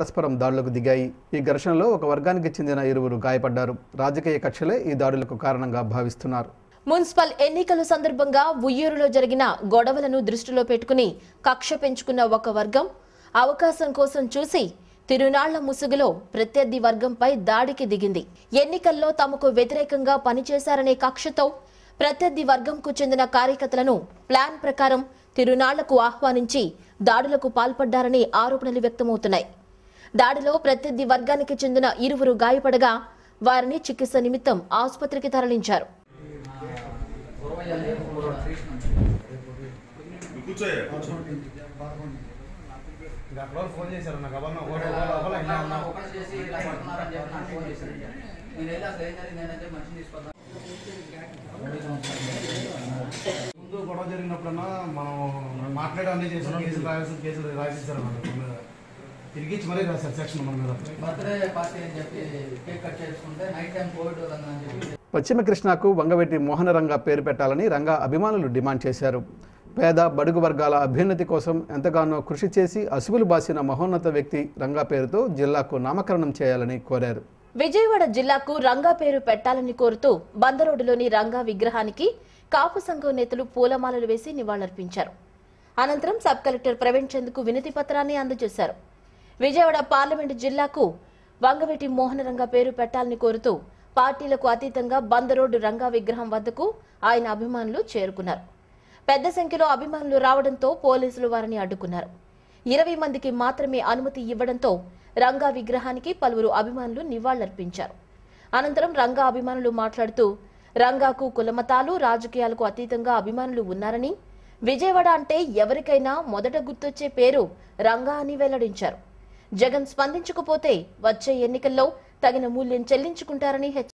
పరస్పరం దాడులకు దిగాయి ఈ ఘర్షణలో ఒక వర్గానికి చెందిన ఇరువురు గాయపడ్డారు రాజకీయ కక్షలే ఈ దాడులకు కారణంగా భావిస్తున్నారు మున్సిపల్ ఎన్నికల సందర్భంగా ఉయ్యూరులో జరిగిన గొడవలను దృష్టిలో పెట్టుకుని కక్ష పెంచుకున్న ఒక వర్గం అవకాశం కోసం చూసి తిరునాళ్ల ముసుగులో ప్రత్యర్థి వర్గంపై దాడికి దిగింది ఎన్నికల్లో తమకు వ్యతిరేకంగా పనిచేశారనే కక్షతో ప్రత్యర్థి వర్గంకు చెందిన కార్యకర్తలను ప్లాన్ ప్రకారం తిరునాళ్లకు ఆహ్వానించి దాడులకు పాల్పడ్డారని ఆరోపణలు వ్యక్తమవుతున్నాయి దాడిలో ప్రత్యర్థి వర్గానికి చెందిన ఇరువురు గాయపడగా వారిని చికిత్స నిమిత్తం ఆసుపత్రికి తరలించారు ఇంకా అక్కడ వాళ్ళు ఫోన్ చేశారు నాకు అవన్నీ ఒకటి లోపల ఇలా ఉన్నా ఒకటి చేసి ఇలా పడుతున్నారని చెప్పి నాకు ఫోన్ చేశారు నేను వెళ్ళి అసలు ఏం జరిగింది ఏంటంటే మనిషిని తీసుకొద్దాం ముందు గొడవ జరిగినప్పుడన్నా మనం మాట్లాడి అన్ని చేసాం కేసులు రాయాల్సిన కేసులు రాసిస్తారు మన మీద తిరిగిచ్చి మరీ రాశారు సెక్షన్ మన మీద బర్త్డే పార్టీ అని చెప్పి కేక్ కట్ చేసుకుంటే నైట్ టైం కోవిడ్ అని చెప్పి పశ్చిమ కృష్ణాకు వంగవెట్టి మోహనరంగ పేరు పెట్టాలని రంగా అభిమానులు డిమాండ్ చేశారు పేద బడుగు వర్గాల అభ్యున్నతి కోసం ఎంతగానో కృషి చేసి అసువులు బాసిన మహోన్నత వ్యక్తి రంగా పేరుతో జిల్లాకు నామకరణం చేయాలని కోరారు విజయవాడ జిల్లాకు రంగా పేరు పెట్టాలని కోరుతూ బందరోడ్డులోని రంగా విగ్రహానికి కాపు సంఘం నేతలు పూలమాలలు వేసి నివాళులర్పించారు అనంతరం సబ్ కలెక్టర్ ప్రవీణ్ చంద్కు వినతి పత్రాన్ని అందజేశారు విజయవాడ పార్లమెంటు జిల్లాకు వంగవెట్టి మోహనరంగ పేరు పెట్టాలని కోరుతూ పార్టీలకు అతీతంగా బందరోడ్డు రంగా విగ్రహం వద్దకు ఆయన అభిమానులు చేరుకున్నారు పెద్ద సంఖ్యలో అభిమానులు రావడంతో పోలీసులు వారిని అడ్డుకున్నారు ఇరవై మందికి మాత్రమే అనుమతి ఇవ్వడంతో రంగా విగ్రహానికి పలువురు అభిమానులు నివాళులర్పించారు అనంతరం రంగా అభిమానులు మాట్లాడుతూ రంగాకు కులమతాలు రాజకీయాలకు అతీతంగా అభిమానులు ఉన్నారని విజయవాడ అంటే ఎవరికైనా మొదట గుర్తొచ్చే పేరు రంగా అని వెల్లడించారు జగన్ స్పందించకపోతే వచ్చే ఎన్నికల్లో తగిన మూల్యం చెల్లించుకుంటారని హెచ్చరించారు